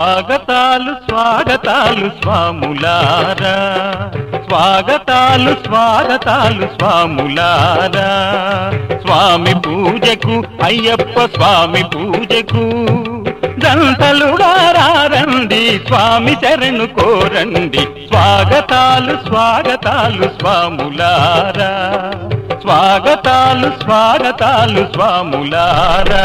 స్వాగతాలు స్వాగతాలు స్వాములారా స్వాగతాలు స్వాగతాలు స్వాములారా స్వామి పూజకు అయ్యప్ప స్వామి పూజకు దంతలుగా రండి స్వామి శరణు కోరండి స్వాగతాలు స్వాగతాలు స్వాములారా స్వాగతాలు స్వాగతాలు స్వాములారా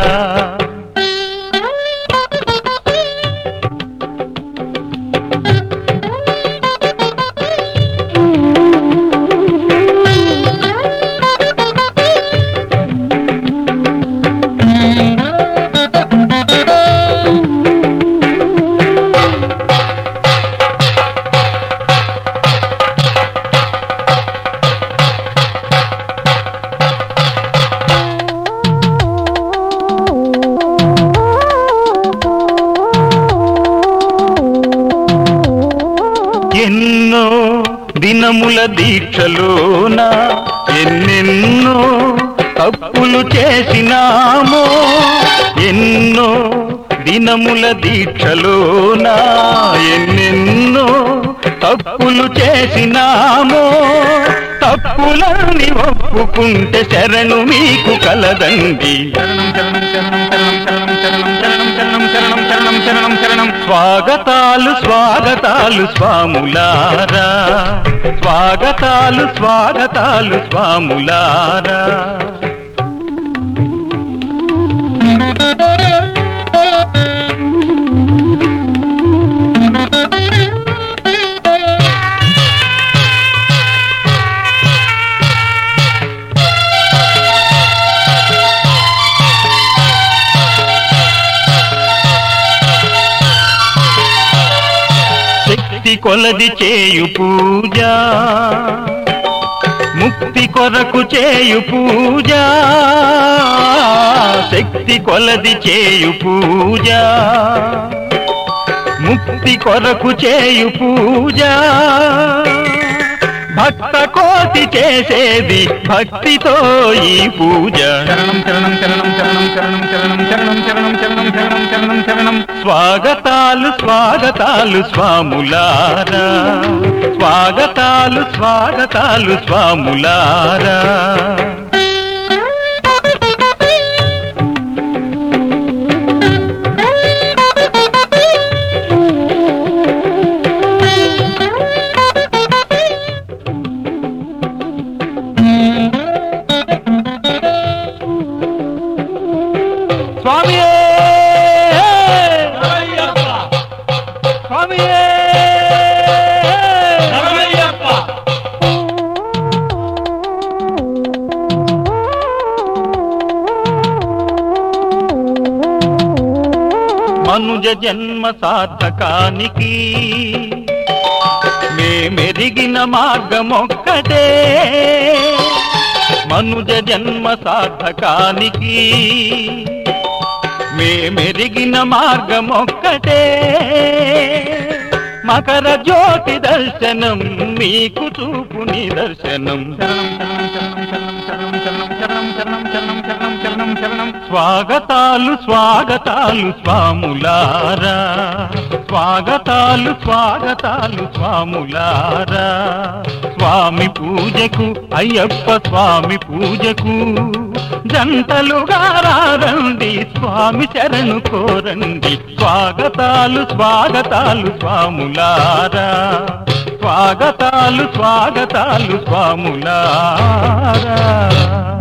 ఎన్నో దినముల దీక్షలోన ఎన్నెన్నో తప్పులు చేసినామో ఎన్నో దినముల దీక్షలోన ఎన్నెన్నో తప్పులు చేసినామో తప్పులని ఒప్పుకుంటే శరణు మీకు కలదండి శరణం శరణం శరణం శరణం శరణం శరణం శరణం శరణం శరణం శరణం శరణం స్వాగతాలు స్వాగతాలు స్వాములారా స్వాగతాలు స్వాగతాలు స్వాములారా శక్తి కొలది చేయు పూజ ముక్తి కొరకు చేయు పూజ శక్తి కొలది చేయు పూజ ముక్తి కొరకు చేయు పూజ భక్త కోటి చేసేది భక్తితో ఈ పూజ శరణం శరణం శరణం శరణం శరణం శరణం శరణం శరణం శరణం శరణం శరణం శరణం స్వాగతాలు స్వాగతాలు స్వాములారా స్వాగతాలు స్వాగతాలు స్వాములారా స్వామియే స్వామియే మనుజ జన్మ సార్థకానికి మేమెరిగిన మార్గమొక్కటే మనుజ జన్మ సార్థకానికి మేమెరిగిన మార్గమొక్కటే మకర జ్యోతి దర్శనం మీకు చూపు నిదర్శనం శరణం శరణం శరణం శరణం శరణం శరణం శరణం శరణం శరణం శరణం శరణం స్వాగతాలు స్వాగతాలు స్వాములారా స్వాగతాలు స్వాగతాలు స్వాములారా స్వామి పూజకు అయ్యప్ప స్వామి పూజకు జంటలుగా రండి స్వామి శరణు కోరండి స్వాగతాలు స్వాగతాలు స్వాములారా స్వాగతాలు స్వాగతాలు స్వాములారా